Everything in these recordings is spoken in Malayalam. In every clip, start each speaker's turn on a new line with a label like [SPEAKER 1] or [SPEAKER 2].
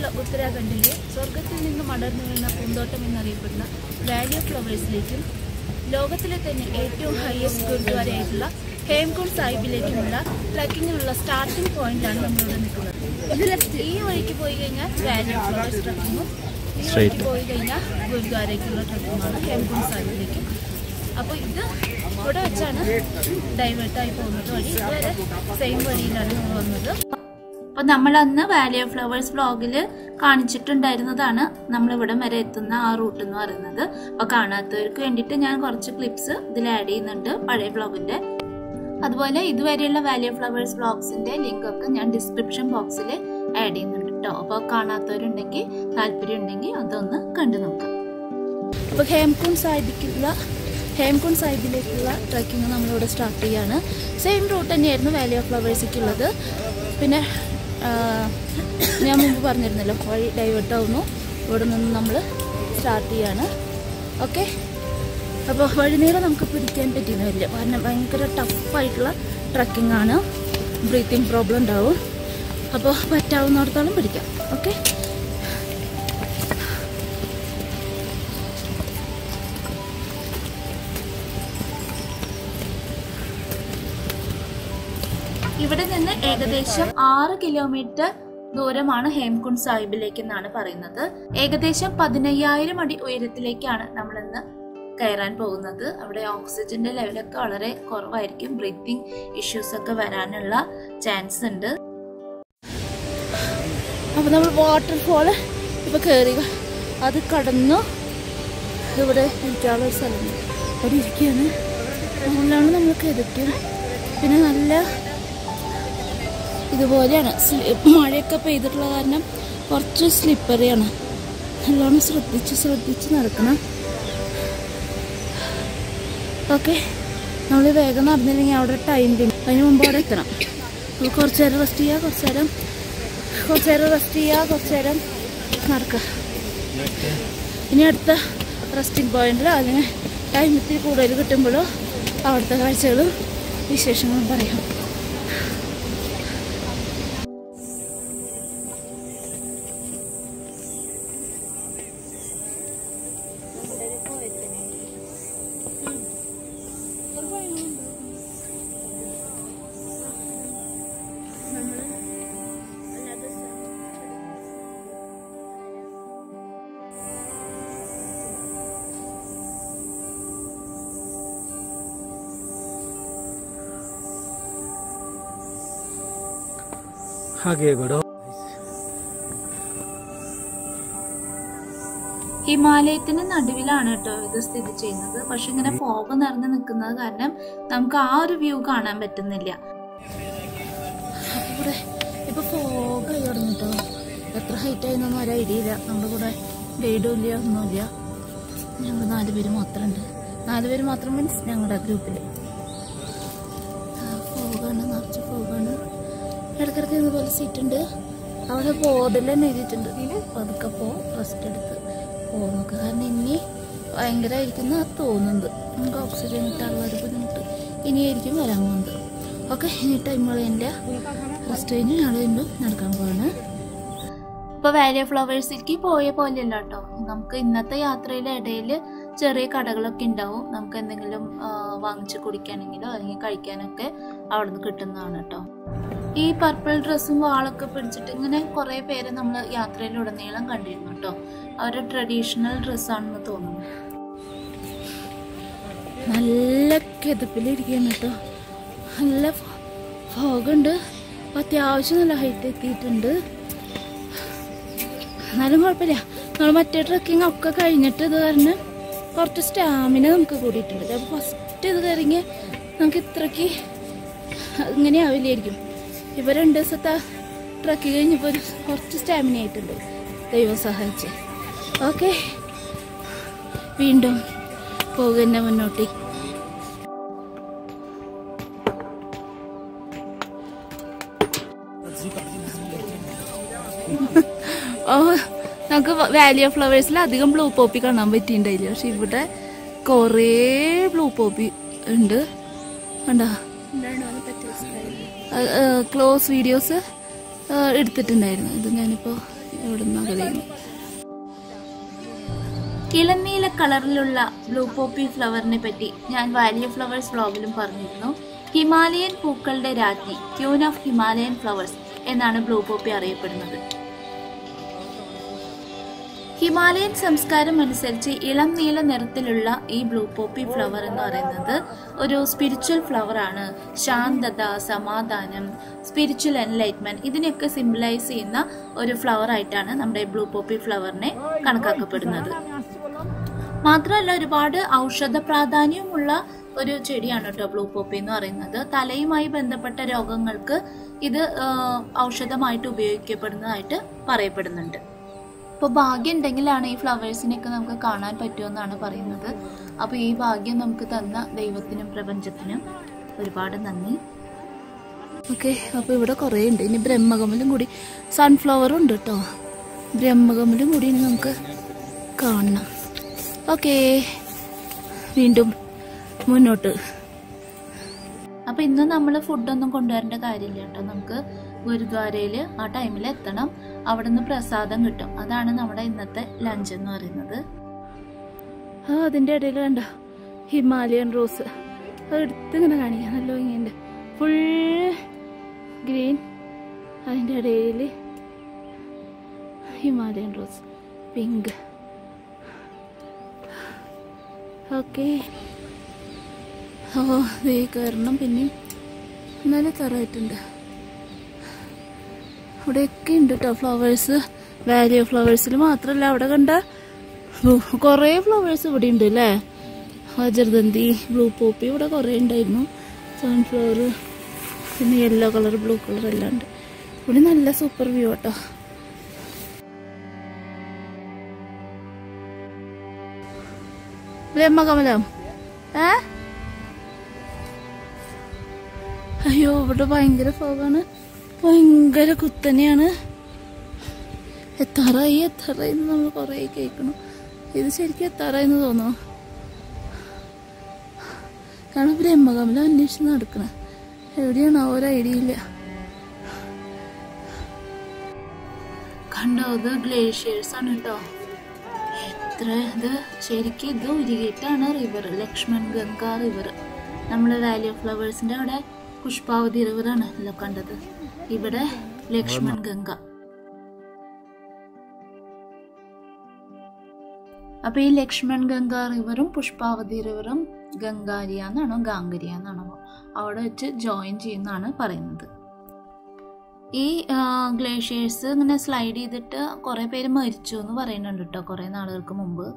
[SPEAKER 1] അടുത്തുള്ള ഉത്തരാഖണ്ഡിലെ സ്വർഗത്തിൽ നിന്നും അടർന്നു വീണ പൂന്തോട്ടം എന്നറിയപ്പെടുന്ന വാലി ഓഫ് ഫ്ലവേഴ്സിലേക്കും ലോകത്തിലെ തന്നെ ഏറ്റവും ഹയസ്റ്റ് ഗുരുദ്വാരയായിട്ടുള്ള ഹേംകുണ്ട് സാഹിബിലേക്കുമുള്ള ട്രക്കിങ്ങിനുള്ള സ്റ്റാർട്ടിംഗ് പോയിന്റാണ് നമ്മളിവിടെ നിൽക്കുന്നത് ഇതിൽ ഈ വഴിക്ക് പോയി കഴിഞ്ഞാൽ വാലി ഓഫ് ഫ്ലവേഴ്സ് ട്രക്കിങ്ങും ഈ വഴിക്ക് പോയി കഴിഞ്ഞാൽ ഗുരുദ്വാരയ്ക്കുള്ള ട്രക്കിങ്ങാണ് ഹേംകുണ്ട് സാഹിബിലേക്ക് അപ്പോൾ ഇത് ഇവിടെ വെച്ചാണ് ഡൈവേർട്ടായി പോകുന്നത് വഴി ഇതുവരെ സെയിം വഴിയിലാണ് നമ്മൾ വന്നത് അപ്പൊ നമ്മൾ അന്ന് വാലി ഓഫ് ഫ്ലവേഴ്സ് വ്ളോഗിൽ കാണിച്ചിട്ടുണ്ടായിരുന്നതാണ് നമ്മൾ ഇവിടം വരെ എത്തുന്ന ആ റൂട്ട് എന്ന് പറയുന്നത് അപ്പൊ കാണാത്തവർക്ക് വേണ്ടിയിട്ട് ഞാൻ കുറച്ച് ക്ലിപ്സ് ഇതിൽ ആഡ് ചെയ്യുന്നുണ്ട് പഴയ വ്ളോഗിന്റെ അതുപോലെ ഇതുവരെയുള്ള വാലി ഓഫ് ഫ്ലവേഴ്സ് വ്ളോഗ്സിന്റെ ലിങ്ക് ഒക്കെ ഞാൻ ഡിസ്ക്രിപ്ഷൻ ബോക്സിൽ ആഡ് ചെയ്യുന്നുണ്ട് കേട്ടോ അപ്പോൾ കാണാത്തവരുണ്ടെങ്കിൽ താല്പര്യം ഉണ്ടെങ്കിൽ അതൊന്ന് കണ്ടു നോക്കാം അപ്പോൾ ഹേംകുണ്ട് സാഹിബിക്കുള്ള ഹേംകുണ്ട് സാഹിബിലേക്കുള്ള ട്രക്കിംഗ് നമ്മളിവിടെ സ്റ്റാർട്ട് ചെയ്യാണ് സെയിം റൂട്ട് തന്നെയായിരുന്നു വാലി ഓഫ് ഫ്ലവേഴ്സിക്കുള്ളത് പിന്നെ ആ, ഞാൻ മുമ്പ് പറഞ്ഞിരുന്നല്ലോ വഴി ഡൈവേർട്ട് ആവുന്നു ഇവിടെ നിന്ന് നമ്മൾ സ്റ്റാർട്ട് ചെയ്യാണ് ഓക്കെ അപ്പോൾ വഴിനീളം നമുക്ക് പിടിക്കാൻ പറ്റിയിരുന്നില്ല കാരണം ഭയങ്കര ടഫായിട്ടുള്ള ട്രക്കിംഗ് ആണ് ബ്രീത്തിങ് പ്രോബ്ലം ഉണ്ടാവും അപ്പോൾ പറ്റാവുന്നിടത്തോളം പിടിക്കാം ഓക്കെ ഇവിടെ നിന്ന് ഏകദേശം ആറ് കിലോമീറ്റർ ദൂരമാണ് ഹേംകുണ്ട് സാഹിബിലേക്ക് എന്നാണ് പറയുന്നത് ഏകദേശം പതിനയ്യായിരം അടി ഉയരത്തിലേക്കാണ് നമ്മൾ ഇന്ന് കയറാൻ പോകുന്നത് അവിടെ ഓക്സിജന്റെ ലെവലൊക്കെ വളരെ കുറവായിരിക്കും ബ്രീത്തിങ് ഇഷ്യൂസ് ഒക്കെ വരാനുള്ള ചാൻസ് ഉണ്ട് അപ്പൊ നമ്മൾ വാട്ടർഫോള് ഇപ്പൊ കയറി അത് കടന്നു ഇവിടെ ഇരിക്കാനുള്ള ഒരു സ്ഥലം അവിടെ ഇരിക്കുകയാണ് അതുകൊണ്ടാണ് നമ്മൾ കയറിക്കും പിന്നെ നല്ല ഇതുപോലെയാണ് സ്ലി- മഴയൊക്കെ പെയ്തിട്ടുള്ള കാരണം കുറച്ച് സ്ലിപ്പറിയാണ് നല്ലോണം ശ്രദ്ധിച്ച് ശ്രദ്ധിച്ച് നടക്കണം ഓക്കെ നമ്മൾ വേഗം നടന്നില്ലെങ്കിൽ അവിടെ ടൈം ലിമിറ്റ് അതിന് മുമ്പ് അവിടെ എത്തണം അപ്പോൾ കുറച്ച് നേരം റെസ്റ്റ് ചെയ്യുക കുറച്ച് നേരം കുറച്ച് നേരം റെസ്റ്റ് ചെയ്യുക കുറച്ച് നേരം നടക്കുക ഇനി അടുത്ത റെസ്റ്റിംഗ് പോയിന്റിൽ അതിന് ടൈം ഇത്തിരി കൂടുതൽ കിട്ടുമ്പോഴോ അവിടുത്തെ കാഴ്ചകളും വിശേഷങ്ങളും പറയാം
[SPEAKER 2] आगे बढ़ो
[SPEAKER 1] ഹിമാലയത്തിന് നടുവിലാണ് കേട്ടോ ഇത് സ്ഥിതി ചെയ്യുന്നത് പക്ഷെ ഇങ്ങനെ ഫോഗ് നിറഞ്ഞു നിൽക്കുന്നത് കാരണം നമുക്ക് ആ ഒരു വ്യൂ കാണാൻ പറ്റുന്നില്ല അപ്പൊ ഇവിടെ ഇപ്പൊ ഫോഗ് ആയി തുടങ്ങിട്ടോ എത്ര ഹൈറ്റ് ആയിരുന്നൊന്നും ഒരു ഐഡിയ ഇല്ല നമ്മുടെ കൂടെ ഗൈഡും ഇല്ല ഒന്നുമില്ല ഞങ്ങൾ നാല് പേര് മാത്രമുണ്ട് നാല് പേര് മാത്രം മീൻസ് ഞങ്ങളുടെ ഗ്രൂപ്പിൽ ഫോഗാണ് നിറച്ച് ഫോഗാണ് ഇടയ്ക്കിടയ്ക്ക് ഇതുപോലെ സീറ്റ് ഉണ്ട് അവിടെ ബോർഡിൽ തന്നെ എഴുതിയിട്ടുണ്ട് പതുക്കെ പോ റെസ്റ്റ് എടുത്ത് പോകുന്നൊക്കെ കാരണം ഇനി ഭയങ്കരമായിരിക്കുന്ന തോന്നുന്നത് നമുക്ക് ഓക്സിജൻ കിട്ടാനുള്ള ഒരു ബുദ്ധിമുട്ട് ഇനിയായിരിക്കും വരാൻ പോകുന്നത് ഓക്കെ ഇനി ടൈം കളയണ്ട റെസ്റ്റ് കഴിഞ്ഞ് ഞങ്ങൾ വീണ്ടും നടക്കാൻ പോവാണ് ഇപ്പൊ വാലി ഓഫ് ഫ്ലവേഴ്സിലേക്ക് പോയ പോലെയല്ല കേട്ടോ നമുക്ക് ഇന്നത്തെ യാത്രയിലെ ഇടയിൽ ചെറിയ കടകളൊക്കെ ഉണ്ടാവും നമുക്ക് എന്തെങ്കിലും ആ, വാങ്ങിച്ച് കുടിക്കാനെങ്കിലോ അല്ലെങ്കിൽ കഴിക്കാനൊക്കെ അവിടെ നിന്ന് കിട്ടുന്നതാണ് കേട്ടോ ഈ പർപ്പിൾ ഡ്രസ്സും വാളൊക്കെ പിടിച്ചിട്ട് ഇങ്ങനെ കുറേ പേര് നമ്മൾ യാത്രയിലുടനീളം കണ്ടിരുന്നു കേട്ടോ അവരുടെ ട്രഡീഷണൽ ഡ്രസ്സാണെന്ന് തോന്നുന്നു നല്ല കിതപ്പിലിരിക്കുകയാണ് കേട്ടോ നല്ല ഫോഗുണ്ട് അത്യാവശ്യം നല്ല ഹൈറ്റ് എത്തിയിട്ടുണ്ട് എന്നാലും കുഴപ്പമില്ല നമ്മൾ മറ്റേ ട്രക്കിംഗ് ഒക്കെ കഴിഞ്ഞിട്ട് ഇത് കാരണം കുറച്ച് സ്റ്റാമിന നമുക്ക് കൂടിയിട്ടുണ്ട് അപ്പോൾ ഫസ്റ്റ് ഇത് കയറിങ്ങി നമുക്ക് ഇത്രയ്ക്ക് ഇങ്ങനെ ആവില്ലായിരിക്കും ഇപ്പൊ രണ്ട് ദിവസത്തെ ട്രക്ക് കഴിഞ്ഞപ്പോൾ ഒരു കുറച്ച് സ്റ്റാമിന ആയിട്ടുണ്ട് ദൈവം സഹായിച്ച് ഓക്കെ വീണ്ടും പോകുന്ന മുന്നോട്ട് ഓ നമുക്ക് വാലി ഓഫ് ഫ്ലവേഴ്സിൽ അധികം ബ്ലൂ പോപ്പി കാണാൻ പറ്റിയിട്ടുണ്ടായില്ല പക്ഷെ ഇവിടെ കുറേ ബ്ലൂ പോപ്പി ഉണ്ട് കണ്ടോ ക്ലോസ് വീഡിയോസ് എടുത്തിട്ടുണ്ടായിരുന്നു ഇത് ഞാനിപ്പോൾ ഇവിടുന്ന് അകലെയും ഇളനീല കളറിലുള്ള ബ്ലൂ പോപ്പി ഫ്ലവറിനെ പറ്റി ഞാൻ വാല്യൂ ഫ്ലവേഴ്സ് വ്ലോഗിലും പറഞ്ഞിരുന്നു ഹിമാലയൻ പൂക്കളുടെ രാജ്ഞി ക്യൂൻ ഓഫ് ഹിമാലയൻ ഫ്ലവേഴ്സ് എന്നാണ് ബ്ലൂ പോപ്പി അറിയപ്പെടുന്നത് ഹിമാലയൻ സംസ്കാരം അനുസരിച്ച് ഇളം നീല നിറത്തിലുള്ള ഈ ബ്ലൂ പോപ്പി ഫ്ലവർ എന്ന് പറയുന്നത് ഒരു സ്പിരിച്വൽ ഫ്ലവർ ആണ് ശാന്തത സമാധാനം സ്പിരിച്വൽ എൻലൈറ്റ്മെന്റ് ഇതിനെയൊക്കെ സിംബലൈസ് ചെയ്യുന്ന ഒരു ഫ്ലവർ ആയിട്ടാണ് നമ്മുടെ ബ്ലൂ പോപ്പി ഫ്ലവറിനെ കണക്കാക്കപ്പെടുന്നത് മാത്രമല്ല ഒരുപാട് ഔഷധ പ്രാധാന്യമുള്ള ഒരു ചെടിയാണ് കേട്ടോ ബ്ലൂ പോപ്പി എന്ന് പറയുന്നത് തലയുമായി ബന്ധപ്പെട്ട രോഗങ്ങൾക്ക് ഇത് ആ, ഔഷധമായിട്ട് ഉപയോഗിക്കപ്പെടുന്നതായിട്ട് പറയപ്പെടുന്നുണ്ട് അപ്പോൾ ഭാഗ്യം ഉണ്ടെങ്കിലാണ് ഈ ഫ്ലവേഴ്സിനെയൊക്കെ നമുക്ക് കാണാൻ പറ്റുമെന്നാണ് പറയുന്നത് അപ്പോൾ ഈ ഭാഗ്യം നമുക്ക് തന്ന ദൈവത്തിനും പ്രപഞ്ചത്തിനും ഒരുപാട് നന്ദി ഓക്കെ അപ്പോൾ ഇവിടെ കുറേ ഉണ്ട് ഇനി ബ്രഹ്മകമലും കൂടി സൺഫ്ലവറും ഉണ്ട് കേട്ടോ ബ്രഹ്മകമലും കൂടി ഇനി നമുക്ക് കാണണം ഓക്കെ വീണ്ടും മുന്നോട്ട് അപ്പൊ ഇന്ന് നമ്മൾ ഫുഡൊന്നും കൊണ്ടുവരേണ്ട കാര്യമില്ല കേട്ടോ നമുക്ക് ഗുരുദ്വാരയിൽ ആ ടൈമിൽ എത്തണം അവിടെ നിന്ന് പ്രസാദം കിട്ടും അതാണ് നമ്മുടെ ഇന്നത്തെ ലഞ്ച് എന്ന് പറയുന്നത് ആ അതിൻ്റെ ഇടയിൽ കണ്ട ഹിമാലയൻ റോസ് അത് എടുത്തിങ്ങനെ കാണിക്കാം നല്ല ഭംഗിയുണ്ട് ഫുൾ ഗ്രീൻ അതിൻ്റെ ഇടയിൽ ഹിമാലയൻ റോസ് പിങ്ക് ഓക്കെ ഓ ദേ കയറണം പിന്നെയും നല്ല തറയായിട്ടുണ്ട് ഇവിടെയൊക്കെ ഉണ്ട് കേട്ടോ ഫ്ലവേഴ്സ് വാലി ഓഫ് ഫ്ലവേഴ്സിൽ മാത്രമല്ല അവിടെ കണ്ട കുറേ ഫ്ലവേഴ്സ് ഇവിടെ ഉണ്ട് അല്ലേ വജർദന്തി ബ്ലൂ പോപ്പി ഇവിടെ കുറേ ഉണ്ടായിരുന്നു സൺഫ്ലവർ പിന്നെ യെല്ലോ കളർ ബ്ലൂ കളർ എല്ലാം ഉണ്ട് ഇവിടെ നല്ല സൂപ്പർ വ്യൂ കേട്ടോ ബ്രഹ്മകമലം ഏ അയ്യോ ഇവിടെ ഭയങ്കര ഫോഗാണ് ഭയങ്കര കുത്തനെയാണ് എത്താറായി എത്താറായി എന്ന് നമ്മൾ കുറേ കേൾക്കണം ഇത് ശരിക്കും എത്താറായി എന്ന് തോന്നുന്നു കാരണം ബ്രഹ്മകമലം അന്വേഷിച്ച് നടക്കണം എവിടെയാണ് ഒരു ഐഡിയ ഇല്ല കണ്ടോ ഇത് ഗ്ലേഷ്യേഴ്സ് ആണ് കേട്ടോ എത്ര ഇത് ശരിക്കും ഇത് ഉരുകിയിട്ടാണ് റിവർ ലക്ഷ്മൺ ഗംഗ റിവർ നമ്മളെ വാലി ഓഫ് ഫ്ലവേഴ്സിന്റെ അവിടെ പുഷ്പാവതി റിവർ ആണ് അല്ലോ കണ്ടത് ഇവിടെ ലക്ഷ്മൺ ഗംഗ അപ്പൊ ഈ ലക്ഷ്മൺ ഗംഗ റിവറും പുഷ്പാവതി റിവറും ഗംഗാരിയ എന്നാണോ ഗാംഗരിയ എന്നാണോ അവിടെ വെച്ച് ജോയിൻ ചെയ്യുന്നതാണ് പറയുന്നത് ഈ ഗ്ലേഷ്യേഴ്സ് ഇങ്ങനെ സ്ലൈഡ് ചെയ്തിട്ട് കുറെ പേര് മരിച്ചു എന്ന് പറയുന്നുണ്ട് കേട്ടോ കുറെ നാളുകൾക്ക് മുമ്പ്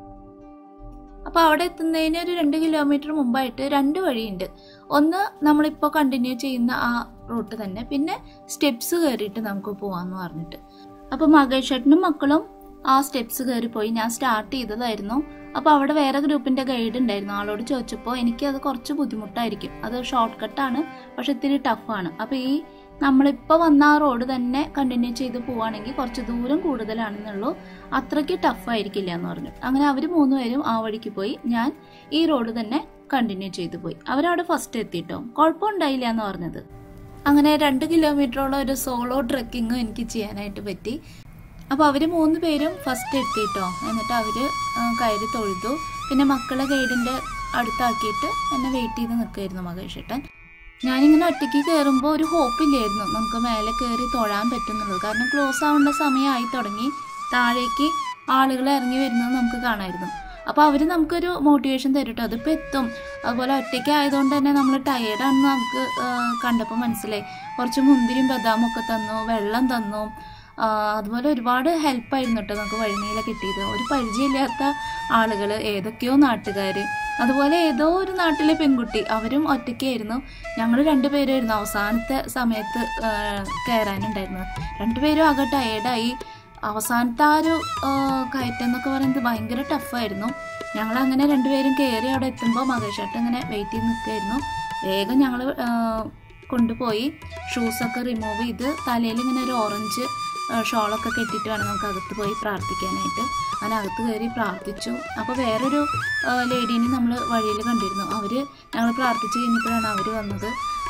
[SPEAKER 1] അപ്പൊ അവിടെ എത്തുന്നതിന് ഒരു രണ്ട് കിലോമീറ്റർ മുമ്പായിട്ട് രണ്ട് വഴിയുണ്ട് ഒന്ന് നമ്മളിപ്പോൾ കണ്ടിന്യൂ ചെയ്യുന്ന ആ റൂട്ട് തന്നെ പിന്നെ സ്റ്റെപ്സ് കയറിയിട്ട് നമുക്ക് പോവാന്ന് പറഞ്ഞിട്ട് അപ്പൊ മകേഷേട്ടനും മക്കളും ആ സ്റ്റെപ്സ് കയറി പോയി ഞാൻ സ്റ്റാർട്ട് ചെയ്തതായിരുന്നു അപ്പൊ അവിടെ വേറെ ഗ്രൂപ്പിന്റെ ഗൈഡ് ഉണ്ടായിരുന്നു ആളോട് ചോദിച്ചപ്പോൾ എനിക്ക് അത് കുറച്ച് ബുദ്ധിമുട്ടായിരിക്കും അത് ഷോർട്ട് കട്ടാണ് പക്ഷെ ഇത്തിരി ടഫാണ് അപ്പൊ ഈ നമ്മളിപ്പോൾ വന്ന ആ റോഡ് തന്നെ കണ്ടിന്യൂ ചെയ്ത് പോവുകയാണെങ്കിൽ കുറച്ച് ദൂരം കൂടുതലാണെന്നുള്ളൂ അത്രയ്ക്ക് ടഫ് ആയിരിക്കില്ല എന്ന് പറഞ്ഞു അങ്ങനെ അവർ മൂന്നുപേരും ആ വഴിക്ക് പോയി ഞാൻ ഈ റോഡ് തന്നെ കണ്ടിന്യൂ ചെയ്തു പോയി അവരവിടെ ഫസ്റ്റ് എത്തിട്ടോ കുഴപ്പമുണ്ടായില്ല എന്ന് പറഞ്ഞത് അങ്ങനെ രണ്ട് കിലോമീറ്ററോളം ഒരു സോളോ ട്രെക്കിങ്ങും എനിക്ക് ചെയ്യാനായിട്ട് പറ്റി അപ്പോൾ അവർ മൂന്ന് പേരും ഫസ്റ്റ് എത്തിട്ടോ എന്നിട്ട് അവർ കയറി തൊഴുതു പിന്നെ മക്കളെ ഗൈഡിൻ്റെ അടുത്താക്കിയിട്ട് എന്നെ വെയിറ്റ് ചെയ്ത് നിൽക്കുമായിരുന്നു മകേഷേട്ടൻ ഞാനിങ്ങനെ ഒറ്റയ്ക്ക് കയറുമ്പോൾ ഒരു ഹോപ്പില്ലായിരുന്നു നമുക്ക് മേലെ കയറി തൊഴാൻ പറ്റുന്നുള്ളത് കാരണം ക്ലോസ് ആവേണ്ട സമയമായി തുടങ്ങി താഴേക്ക് ആളുകൾ ഇറങ്ങി വരുന്നത് നമുക്ക് കാണാമായിരുന്നു അപ്പോൾ അവർ നമുക്കൊരു മോട്ടിവേഷൻ തരും കേട്ടോ അതിപ്പോൾ എത്തും അതുപോലെ ഒറ്റയ്ക്ക് ആയതുകൊണ്ട് തന്നെ നമ്മൾ ടയേർഡാണെന്ന് നമുക്ക് കണ്ടപ്പോൾ മനസ്സിലായി കുറച്ച് മുന്തിരിയും ബദാമും ഒക്കെ തന്നു വെള്ളം തന്നു ആ, അതുപോലെ ഒരുപാട് ഹെൽപ്പായിരുന്നു കേട്ടോ നമുക്ക് വഴിനീല കിട്ടിയത് ഒരു പരിചയമില്ലാത്ത ആളുകൾ ഏതൊക്കെയോ നാട്ടുകാർ അതുപോലെ ഏതോ ഒരു നാട്ടിലെ പെൺകുട്ടി അവരും ഒറ്റയ്ക്കായിരുന്നു ഞങ്ങൾ രണ്ടുപേരായിരുന്നു അവസാനത്തെ സമയത്ത് ആ, കയറാനുണ്ടായിരുന്നത് രണ്ടുപേരും ആകെ ടയേർഡായി അവസാനത്തെ ആ ഒരു ആ, കയറ്റം എന്നൊക്കെ പറയുന്നത് ഭയങ്കര ടഫായിരുന്നു ഞങ്ങൾ അങ്ങനെ രണ്ടുപേരും കയറി അവിടെ എത്തുമ്പോൾ മകേഷേട്ടൻ ഇങ്ങനെ വെയിറ്റ് ചെയ്ത് നിൽക്കുമായിരുന്നു വേഗം ഞങ്ങൾ കൊണ്ടുപോയി ഷൂസൊക്കെ റിമൂവ് ചെയ്ത് തലയിൽ ഇങ്ങനെ ഒരു ഓറഞ്ച് ഷോളൊക്കെ കെട്ടിയിട്ട് വേണം നമുക്ക് അകത്ത് പോയി പ്രാർത്ഥിക്കാനായിട്ട് അങ്ങനെ അകത്ത് കയറി പ്രാർത്ഥിച്ചു അപ്പോൾ വേറൊരു ലേഡീനെ നമ്മൾ വഴിയിൽ കണ്ടിരുന്നു അവർ ഞങ്ങൾ പ്രാർത്ഥിച്ചു കഴിഞ്ഞപ്പോഴാണ് അവർ വന്നത്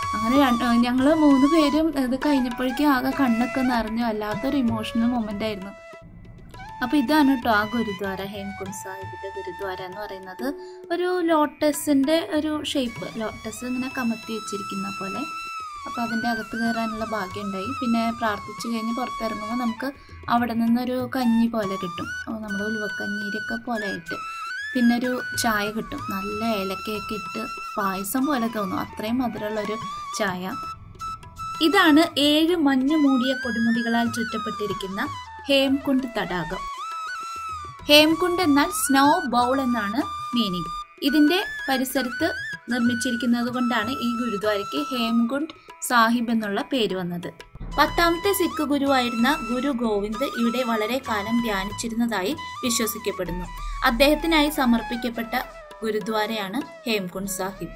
[SPEAKER 1] അങ്ങനെ ഞങ്ങൾ മൂന്ന് പേരും ഇത് കഴിഞ്ഞപ്പോഴേക്കും ആകെ കണ്ണൊക്കെ നിറഞ്ഞു വല്ലാത്തൊരു ഇമോഷണൽ മൊമെൻ്റ് ആയിരുന്നു അപ്പോൾ ഇതാണ് കേട്ടോ ആ ഗുരുദ്വാര ഹേംകുണ്ട് സാഹിബിൻ്റെ ഗുരുദ്വാര എന്ന് പറയുന്നത് ഒരു ലോട്ടസിൻ്റെ ഒരു ഷേപ്പ് ലോട്ടസ് ഇങ്ങനെ കമത്തി വെച്ചിരിക്കുന്ന പോലെ അപ്പോൾ അതിൻ്റെ അകത്ത് കയറാനുള്ള ഭാഗ്യം ഉണ്ടായി പിന്നെ പ്രാർത്ഥിച്ചു കഴിഞ്ഞ് പുറത്തിറങ്ങുമ്പോൾ നമുക്ക് അവിടെ നിന്നൊരു കഞ്ഞി പോലെ കിട്ടും അപ്പോൾ നമ്മുടെ ഉലുവക്കഞ്ഞീരൊക്കെ പോലെ ആയിട്ട് പിന്നെ ഒരു ചായ കിട്ടും നല്ല ഏലക്കയൊക്കെ ഇട്ട് പായസം പോലെ തോന്നും അത്രയും മധുരമുള്ളൊരു ചായ ഇതാണ് ഏഴ് മഞ്ഞ് മൂടിയ കൊടുമുടികളാൽ ചുറ്റപ്പെട്ടിരിക്കുന്ന ഹേംകുണ്ട് തടാകം ഹേംകുണ്ട് എന്നാൽ സ്നോ ബൗൾ എന്നാണ് മീനിങ് ഇതിന്റെ പരിസരത്ത് നിർമ്മിച്ചിരിക്കുന്നത് കൊണ്ടാണ് ഈ ഗുരുദ്വാരയ്ക്ക് ഹേംകുണ്ട് സാഹിബ് എന്നുള്ള പേര് വന്നത് പത്താമത്തെ സിഖ് ഗുരുവായിരുന്ന ഗുരു ഗോവിന്ദ് ഇവിടെ വളരെ കാലം ധ്യാനിച്ചിരുന്നതായി വിശ്വസിക്കപ്പെടുന്നു അദ്ദേഹത്തിനായി സമർപ്പിക്കപ്പെട്ട ഗുരുദ്വാരയാണ് ഹേംകുണ്ട് സാഹിബ്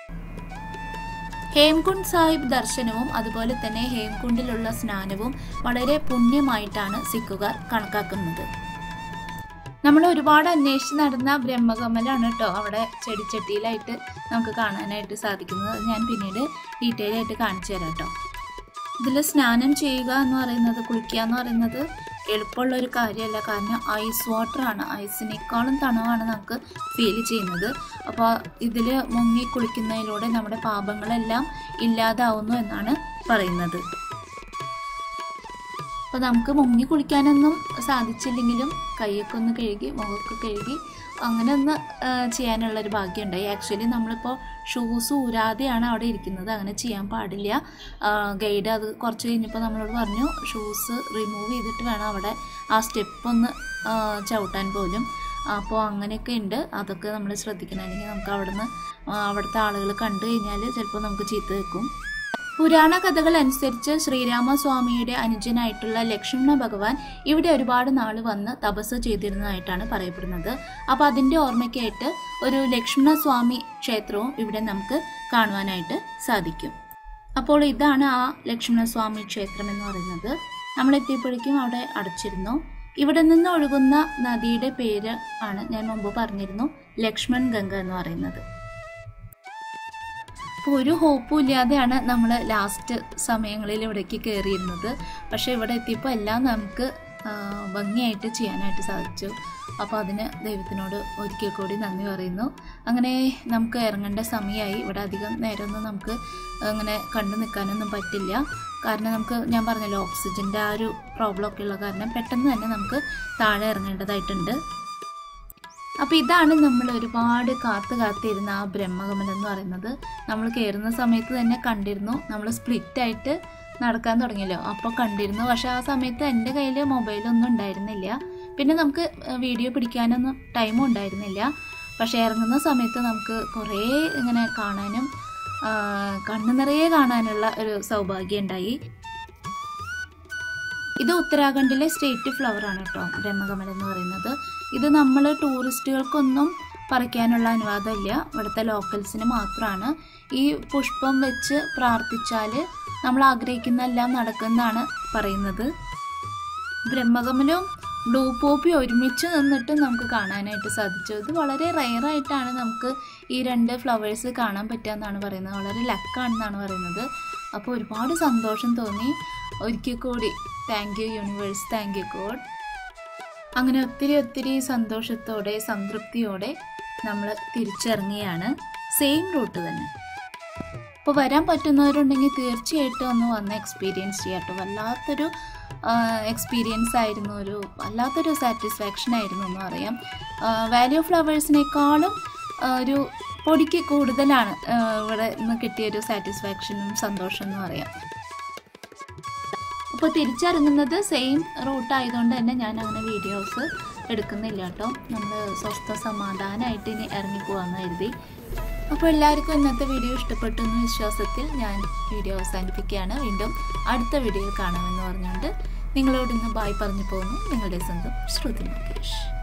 [SPEAKER 1] ഹേംകുണ്ട് സാഹിബ് ദർശനവും അതുപോലെ തന്നെ ഹേംകുണ്ടിലുള്ള സ്നാനവും വളരെ പുണ്യമായിട്ടാണ് സിഖുകാർ കണക്കാക്കുന്നത് നമ്മൾ ഒരുപാട് അന്വേഷിച്ച് നടന്ന ബ്രഹ്മകമലാണ് കേട്ടോ അവിടെ ചെടിച്ചട്ടിയിലായിട്ട് നമുക്ക് കാണാനായിട്ട് സാധിക്കുന്നത് അത് ഞാൻ പിന്നീട് ഡീറ്റെയിൽ ആയിട്ട് കാണിച്ചു തരാം കേട്ടോ ഇതിൽ സ്നാനം ചെയ്യുക എന്ന് പറയുന്നത് കുളിക്കുക എന്ന് പറയുന്നത് എളുപ്പമുള്ള ഒരു കാര്യമല്ല കാരണം ഐസ് വാട്ടറാണ് ഐസിനേക്കാളും തണുവാണ് നമുക്ക് ഫീൽ ചെയ്യുന്നത് അപ്പോൾ ഇതിൽ മുങ്ങി കുളിക്കുന്നതിലൂടെ നമ്മുടെ പാപങ്ങളെല്ലാം ഇല്ലാതാവുന്നു എന്നാണ് പറയുന്നത് അപ്പോൾ നമുക്ക് മുങ്ങി കുളിക്കാനൊന്നും സാധിച്ചില്ലെങ്കിലും കൈയൊക്കെ ഒന്ന് കഴുകി മുഖമൊക്കെ കഴുകി അങ്ങനെ ഒന്ന് ചെയ്യാനുള്ള ഒരു ഭാഗ്യം ഉണ്ടായി ആക്ച്വലി നമ്മളിപ്പോൾ ഷൂസ് ഊരാതെയാണ് അവിടെ ഇരിക്കുന്നത് അങ്ങനെ ചെയ്യാൻ പാടില്ല ഗൈഡ് അത് കുറച്ച് കഴിഞ്ഞപ്പോൾ നമ്മളോട് പറഞ്ഞു ഷൂസ് റിമൂവ് ചെയ്തിട്ട് വേണം അവിടെ ആ സ്റ്റെപ്പ് ഒന്ന് ചവിട്ടാൻ പോലും അപ്പോൾ അങ്ങനെയൊക്കെ ഉണ്ട് അതൊക്കെ നമ്മൾ ശ്രദ്ധിക്കണം അല്ലെങ്കിൽ നമുക്ക് അവിടെ നിന്ന് അവിടുത്തെ ആളുകൾ കണ്ടു കഴിഞ്ഞാൽ ചിലപ്പോൾ നമുക്ക് ചീത്ത വെക്കും പുരാണ കഥകൾ അനുസരിച്ച് ശ്രീരാമസ്വാമിയുടെ അനുജനായിട്ടുള്ള ലക്ഷ്മണ ഭഗവാൻ ഇവിടെ ഒരുപാട് നാൾ വന്ന് തപസ് ചെയ്തിരുന്നതായിട്ടാണ് പറയപ്പെടുന്നത് അപ്പോൾ അതിൻ്റെ ഓർമ്മയ്ക്കായിട്ട് ഒരു ലക്ഷ്മണസ്വാമി ക്ഷേത്രവും ഇവിടെ നമുക്ക് കാണുവാനായിട്ട് സാധിക്കും അപ്പോൾ ഇതാണ് ആ ലക്ഷ്മണസ്വാമി ക്ഷേത്രം എന്ന് പറയുന്നത് നമ്മൾ എത്തിയപ്പോഴേക്കും അവിടെ അടച്ചിരുന്നു ഇവിടെ നിന്ന് ഒഴുകുന്ന നദിയുടെ പേര് ആണ് ഞാൻ മുമ്പ് പറഞ്ഞിരുന്നു ലക്ഷ്മൺ ഗംഗ എന്ന് പറയുന്നത് അപ്പോൾ ഒരു ഹോപ്പും ഇല്ലാതെയാണ് നമ്മൾ ലാസ്റ്റ് സമയങ്ങളിൽ ഇവിടേക്ക് കയറിയിരുന്നത് പക്ഷേ ഇവിടെ എത്തിയപ്പോൾ എല്ലാം നമുക്ക് ഭംഗിയായിട്ട് ചെയ്യാനായിട്ട് സാധിച്ചു അപ്പോൾ അതിന് ദൈവത്തിനോട് ഒരിക്കൽ കൂടി നന്ദി പറയുന്നു അങ്ങനെ നമുക്ക് ഇറങ്ങേണ്ട സമയമായി ഇവിടെ അധികം നേരമൊന്നും നമുക്ക് അങ്ങനെ കണ്ടു നിൽക്കാനൊന്നും പറ്റില്ല കാരണം നമുക്ക് ഞാൻ പറഞ്ഞല്ലോ ഓക്സിജൻ്റെ ആ ഒരു പ്രോബ്ലം ഒക്കെ ഉള്ള കാരണം പെട്ടെന്ന് തന്നെ നമുക്ക് താഴെ ഇറങ്ങേണ്ടതായിട്ടുണ്ട് അപ്പോൾ ഇതാണ് നമ്മൾ ഒരുപാട് കാത്തു കാത്തിരുന്ന ആ ബ്രഹ്മകമലം എന്ന് പറയുന്നത് നമ്മൾ കയറുന്ന സമയത്ത് തന്നെ കണ്ടിരുന്നു നമ്മൾ സ്പ്ലിറ്റായിട്ട് നടക്കാൻ തുടങ്ങിയല്ലോ അപ്പോൾ കണ്ടിരുന്നു പക്ഷേ ആ സമയത്ത് എൻ്റെ കയ്യിൽ മൊബൈലൊന്നും ഉണ്ടായിരുന്നില്ല പിന്നെ നമുക്ക് വീഡിയോ പിടിക്കാനൊന്നും ടൈമും ഉണ്ടായിരുന്നില്ല പക്ഷേ ഇറങ്ങുന്ന സമയത്ത് നമുക്ക് കുറേ ഇങ്ങനെ കാണാനും കണ്ണു നിറയെ കാണാനുള്ള ഒരു സൗഭാഗ്യം ഉണ്ടായി ഇത് ഉത്തരാഖണ്ഡിലെ സ്റ്റേറ്റ് ഫ്ലവർ ആണ് കേട്ടോ ബ്രഹ്മകമലം എന്ന് പറയുന്നത് ഇത് നമ്മൾ ടൂറിസ്റ്റുകൾക്കൊന്നും പറിക്കാനുള്ള അനുവാദമില്ല ഇവിടുത്തെ ലോക്കൽസിന് മാത്രമാണ് ഈ പുഷ്പം വെച്ച് പ്രാർത്ഥിച്ചാൽ നമ്മൾ ആഗ്രഹിക്കുന്ന എല്ലാം നടക്കുമെന്നാണ് പറയുന്നത് ബ്രഹ്മകമലവും ബ്ലൂ പോപ്പി ഒരുമിച്ച് നിന്നിട്ട് നമുക്ക് കാണാനായിട്ട് സാധിച്ചു ഇത് വളരെ റയറായിട്ടാണ് നമുക്ക് ഈ രണ്ട് ഫ്ലവേഴ്സ് കാണാൻ പറ്റുക എന്നാണ് പറയുന്നത് വളരെ ലക്കാണെന്നാണ് പറയുന്നത് അപ്പോൾ ഒരുപാട് സന്തോഷം തോന്നി ഒരിക്കൽ കൂടി thank you universe thank you God അങ്ങനെ ഒത്തിരി ഒത്തിരി സന്തോഷത്തോടെ സംതൃപ്തിയോടെ നമ്മൾ തിരിച്ചിറങ്ങിയാണ് സെയിം റൂട്ട് തന്നെ അപ്പോൾ വരാൻ പറ്റുന്നവരുണ്ടെങ്കിൽ തീർച്ചയായിട്ടും ഒന്ന് വന്ന് എക്സ്പീരിയൻസ് ചെയ്യാം കേട്ടോ വല്ലാത്തൊരു എക്സ്പീരിയൻസ് ആയിരുന്നു ഒരു വല്ലാത്തൊരു സാറ്റിസ്ഫാക്ഷൻ ആയിരുന്നു എന്ന് പറയാം വാല്യൂ ഫ്ലവേഴ്സിനേക്കാളും ഒരു പൊടിക്ക് കൂടുതലാണ് ഇവിടെ നിന്ന് കിട്ടിയൊരു സാറ്റിസ്ഫാക്ഷനും സന്തോഷം എന്ന് പറയാം അപ്പോൾ തിരിച്ചിറങ്ങുന്നത് സെയിം റൂട്ട് ആയതുകൊണ്ട് തന്നെ ഞാൻ അങ്ങനെ വീഡിയോസ് എടുക്കുന്നില്ല കേട്ടോ നമ്മൾ സ്വസ്ഥ സമാധാനമായിട്ട് ഇനി ഇറങ്ങിപ്പോവാന്ന് കരുതി അപ്പോൾ എല്ലാവർക്കും ഇന്നത്തെ വീഡിയോ ഇഷ്ടപ്പെട്ടു എന്ന വിശ്വാസത്തിൽ ഞാൻ വീഡിയോ അവസാനിപ്പിക്കുകയാണ് വീണ്ടും അടുത്ത വീഡിയോയിൽ കാണാമെന്ന് പറഞ്ഞുകൊണ്ട് നിങ്ങളോട് ഇന്ന് ബായ് പറഞ്ഞു പോകുന്നു നിങ്ങളുടെ സ്വന്തം ശ്രുതി മുകേഷ്